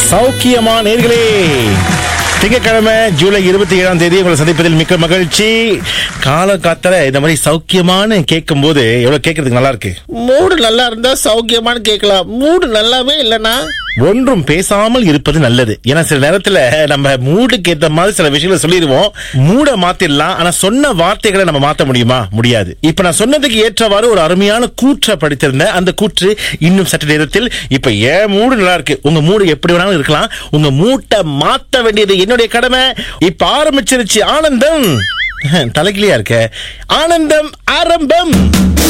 சௌக்கியமா நேர்களே திங்கட்கிழமை ஜூலை இருபத்தி ஏழாம் தேதி உங்களை சந்திப்பதில் மிக்க மகிழ்ச்சி கால காத்தல இந்த மாதிரி சௌக்கியமானு கேட்கும் போது எவ்வளவு கேட்கறதுக்கு நல்லா இருக்கு மூடு நல்லா இருந்தா சௌக்கியமான்னு கேட்கலாம் மூடு நல்லாவே இல்லனா ஒன்றும் பேசாமல் இருப்பது நல்லது ஏன்னா சில நேரத்துல நம்ம மூடுக்கு ஏத்த மாதிரி சில விஷயங்களை சொல்லிடுவோம் மூட மாத்திடலாம் ஆனா சொன்ன வார்த்தைகளை நம்ம மாத்த முடியுமா முடியாது இப்ப நான் சொன்னதுக்கு ஏற்றவாறு ஒரு அருமையான கூற்றை படித்திருந்தேன் அந்த கூற்று இன்னும் சற்று நேரத்தில் இப்ப ஏன் மூடு நல்லா இருக்கு உங்க மூடு எப்படி வேணாலும் இருக்கலாம் உங்க மூட்டை மாத்த வேண்டியது என்னுடைய கடமை இப்ப ஆரம்பிச்சிருச்சு ஆனந்தம் தலைக்கிலியா இருக்க ஆனந்தம் ஆரம்பம்